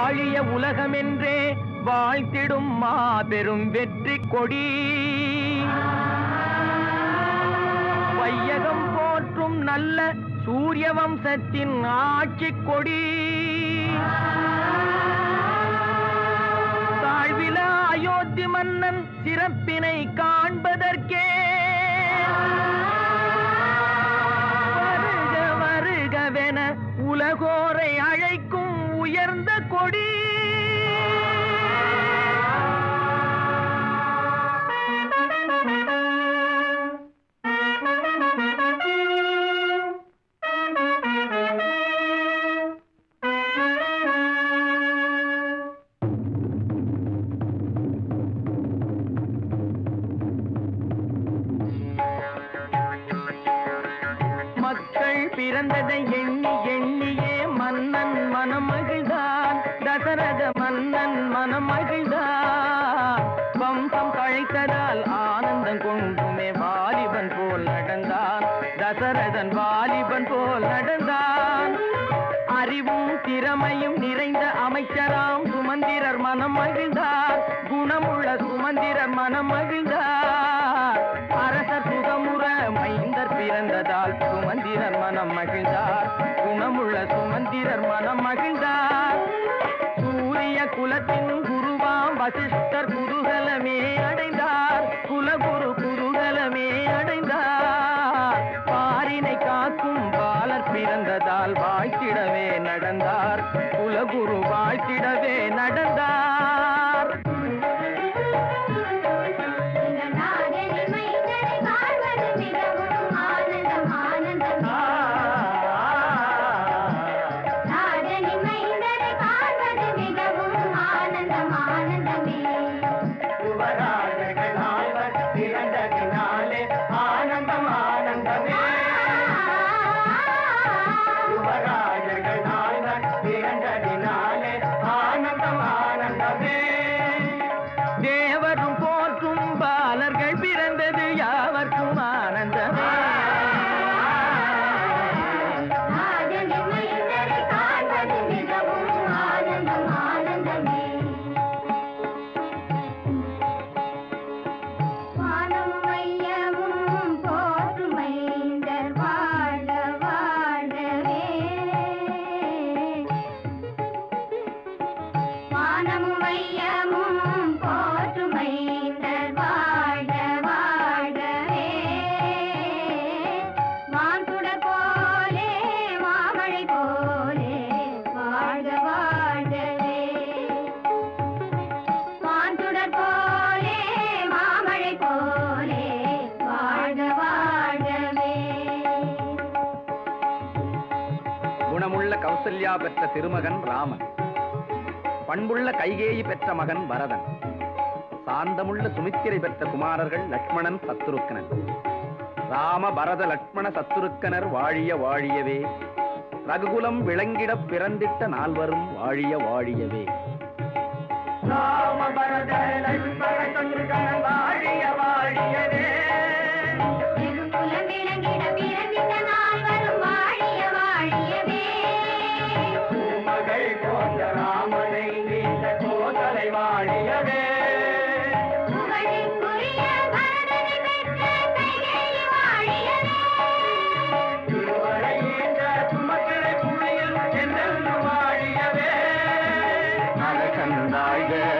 வாழிய உலகமென்றே வாழ்த்திடும் மாபெரும் வெற்றி கொடி வையகம் போற்றும் நல்ல சூரிய வம்சத்தின் ஆட்சி கொடி தாழ்வில அயோத்தி மன்னன் சிறப்பினை காண்பதற்கே வருக வருகவென உலகோரை அழைக்கும் உயர்ந்த கொடி மக்கள் பிறந்ததை எண்ணி எண்ணியே மன்னன் மனம் மகிழ்ந்தான் தசரத மன்னன் மனம் மகிழ்ந்தான் வம்சம் கழைத்ததால் ஆனந்தம் கொண்டுமே வாலிபன் போல் நடந்தான் தசரதன் வாலிபன் போல் நடந்தான் அறிவும் திறமையும் நிறைந்த அமைச்சராம் சுமந்திரர் மனம் மகிழ்ந்தார் குணமுள்ள சுமந்திரர் மனம் மகிழ்ந்தார் அரசர் சுகமுற மைந்தர் பிறந்ததால் சுமந்திரர் மனம் மகிழ்ந்தார் குணமுள்ள சுமந்திரர் மனம் மகிழ்ந்தார் சூரிய குலத்தின் குருவாம் வசிஷ்டர் குதூகலமே அடைந்தார் குலகுரு குதூகலமே அடைந்தார் பாரினை காக்கும் பாலர் பிறந்ததால் வாழ்த்திடவே நடந்தார் குலகுரு வாழ்த்திடவே நடந்தார் இந்த நாடனை மைந்தனை காண்பது மிகவும் ஆனந்தம் ஆனந்தமே நாடனை மைந்தனை காண்பது மிகவும் ஆனந்தம் ஆனந்தமே யுவராஜர்கள் நால்வர் பிறந்ததினாலே ஆனந்தம் ஆனந்தமே யுவராஜர்கள் நால்வர் பிறந்ததினாலே ஆனந்தம் ஆனந்தமே தேவரும் போற்றும் பாலர்கள் பிறந்தது யாவர்க்கும் ஆனந்தமே நாடனை மைந்தனை காண்பது மிகவும் ஆனந்தம் ஆனந்தமே வானமும் மையமும் போற்றும் மைந்தர் வாழ வாழவே வானமும் மையமும் போற்றும் மைந்தர் வாழ வாழவே வான்சுடர் போலே மாமழை போலே வாழ்க வாழ்கவே வான்சுடர் போலே மாமழை போலே வாழ்க வாழ்கவே குணமுள்ள கௌசல்யா பெற்ற திருமகன் ராமன் பண்புள்ள கைகேயி பெற்ற மகன் பரதன் சாந்தமுள்ள சுமித்திரை பெற்ற குமாரர்கள் லட்சுமணன் சத்துருக்கனன் ராம பரத லட்சுமண சத்துருக்கனர் வாழிய வாழியவே ரகுகுலம் விளங்கிடப் பிறந்திட்ட நால்வரும் வாழிய வாழியவே ராம பரத லட்சுமண சத்ருகன் வாழிய வாழியவே திருக்குலம் விளங்கிட பிறந்திட்ட நால்வரும் வாழிய வாழியவே மகள் போன்ற ராமனை நீண்ட கோதலை வாழியவே புகழுக்குரிய பரதனை பெற்ற கைகேயி வாழியவே திருவரை ஈன்ற சுமக்கிரை புள்ளியில் என்றென்று வாழியவே அழகந்தாழ்க